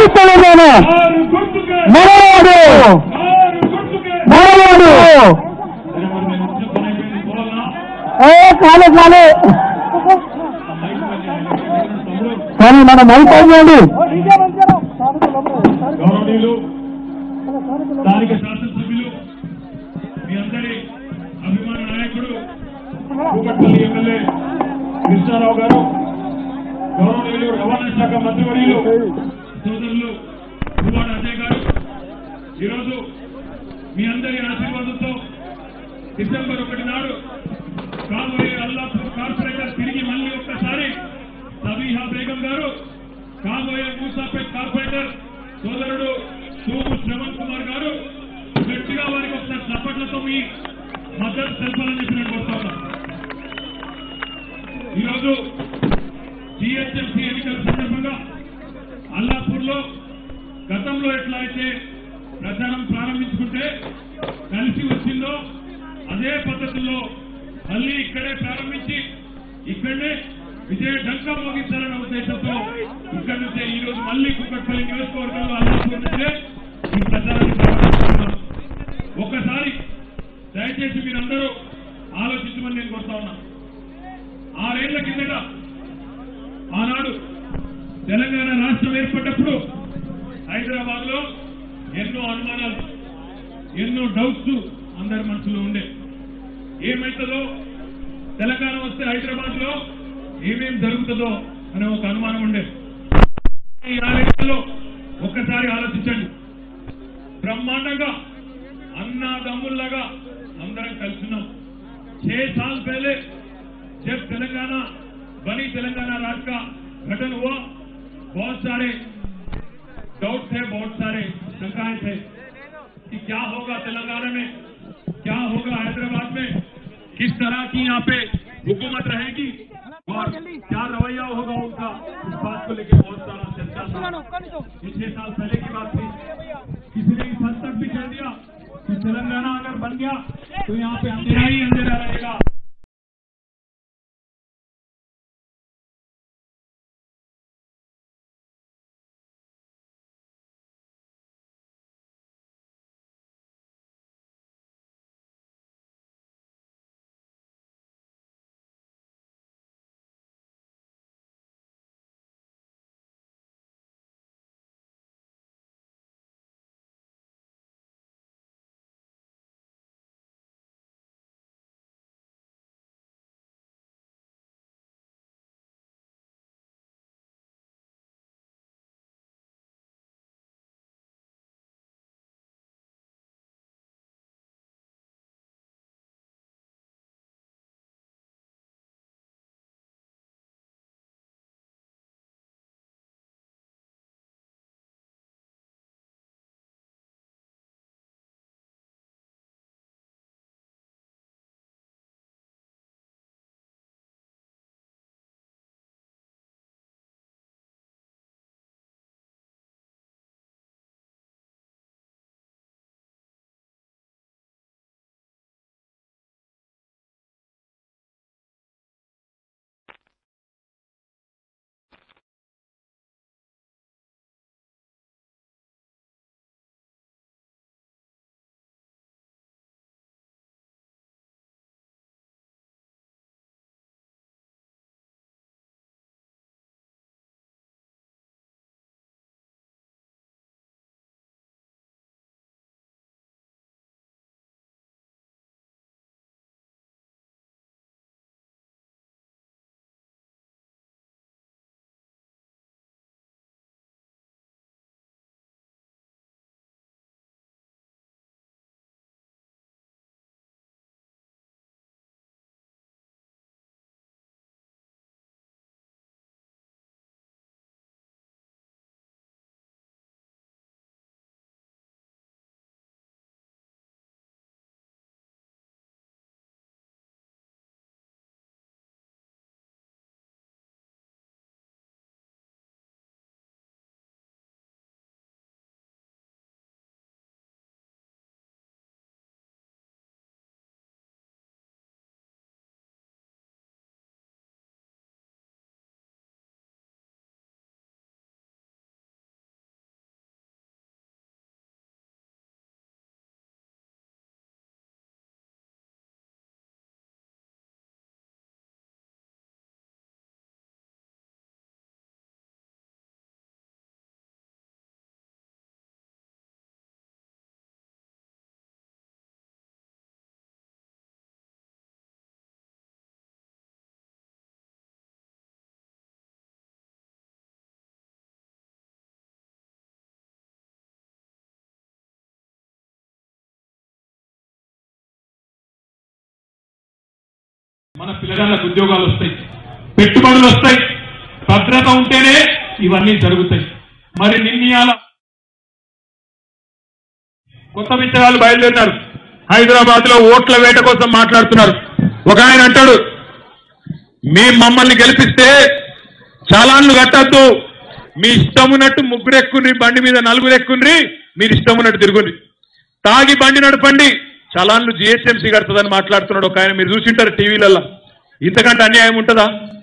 తెలంగాణ ఆరు గుర్తుకే మనవాడు ఆరు గుర్తుకే మనవాడు సరే మరి నేను వచ్చే పని అయిపోయింది పోవాలా ఏ కాలే కాలే మైక్ పని తమ్ముడు కానీ మన మైక్ అయిపోయింది గౌరవనీయులు స్థానిక శాసనసభ్యులు మీ అందరి అభిమాన నాయకుడు కూకట్పల్లి ఎమ్మెల్యే కృష్ణారావు గారు గౌరవనీయులు రవాణా శాఖ మంత్రివర్యులు సోదరులు పువ్వాడ అజయ్ గారు ఈరోజు మీ అందరి ఆశీర్వాదంతో డిసెంబర్ ఒకటి నాడు కాబోయే అల్లాపూర్ కార్పొరేటర్ తిరిగి మళ్ళీ ఒక్కసారి సబీహా బేగం గారు కాబోయే మూసాపేట్ కార్పొరేటర్ సోదరుడు తూము శ్రవణ్ కుమార్ గారు గట్టిగా వారికి ఒకసారి చప్పట్లతో మీ మద్దతు తెలపాలని చెప్పి నేను కోరుతా ఉన్నా ఈరోజు జిహెచ్ఎంసీ ఎన్నికల సందర్భంగా అల్లాపూర్ లో గతంలో ఎట్లా అయితే ప్రచారం ప్రారంభించుకుంటే కలిసి వచ్చిందో అదే పద్ధతిలో మళ్ళీ ఇక్కడే ప్రారంభించి ఇక్కడనే విజయ డంకా మోగించాలన్న ఉద్దేశంతో ఇక్కడి నుంచే ఈ రోజు మళ్ళీ కుక్కట్పల్లి నియోజకవర్గంలో అల్లాపూర్ నుంచే ఈ ప్రచారాన్ని ప్రారంభిస్తున్నాం ఒక్కసారి దయచేసి మీరందరూ ఆలోచించమని నేను కోరుతా ఉన్నా ఆరేళ్ల కిందట ఆనాడు తెలంగాణ రాష్ట్రం ఏర్పడ్డప్పుడు హైదరాబాద్ లో ఎన్నో అనుమానాలు ఎన్నో డౌట్స్ అందరి మనసులో ఉండే ఏమైతుందో తెలంగాణ వస్తే హైదరాబాద్ లో ఏమేం జరుగుతుందో అనే ఒక అనుమానం ఉండే ఈ ఆరేళ్లలో ఒక్కసారి ఆలోచించండి బ్రహ్మాండంగా అన్నాదమ్ముల్లాగా అందరం కలుసున్నాం छह साल पहले जब तेलंगाना बनी तेलंगाना राज का गठन हुआ बहुत सारे डाउट थे बहुत सारे शंकाएं थे कि क्या होगा तेलंगाना में क्या होगा हैदराबाद में किस तरह की यहाँ पे हुकूमत रहेगी और क्या रवैया होगा उनका इस बात को लेकर बहुत सारा चर्चा था ये छह साल पहले की बात थी किसी ने इस हद तक भी कह दिया कि तेलंगाना अगर बन गया तो यहाँ पे अंधेरा ही अंधेरा रहेगा మన పిల్లగాళ్ళకు ఉద్యోగాలు వస్తాయి పెట్టుబడులు వస్తాయి భద్రత ఉంటేనే ఇవన్నీ జరుగుతాయి మరి నిన్నయాల కొత్త విత్తనాలు బయలుదేరినారు హైదరాబాద్ లో ఓట్ల వేట కోసం మాట్లాడుతున్నారు ఒక ఆయన అంటాడు మీ మమ్మల్ని గెలిపిస్తే చలాన్లు కట్టద్దు మీ ఇష్టం ఉన్నట్టు ముగ్గురు ఎక్కుండ్రి బండి మీద నలుగురు ఎక్కుండ్రి మీరు ఇష్టం ఉన్నట్టు తిరుగుండ్రి తాగి బండి నడపండి చలాన్లు జిహెచ్ఎంసీ కడుతుందని మాట్లాడుతున్నాడు ఒక ఆయన మీరు చూసింటారు టీవీలలో ఇంతకంటే అన్యాయం ఉంటుందా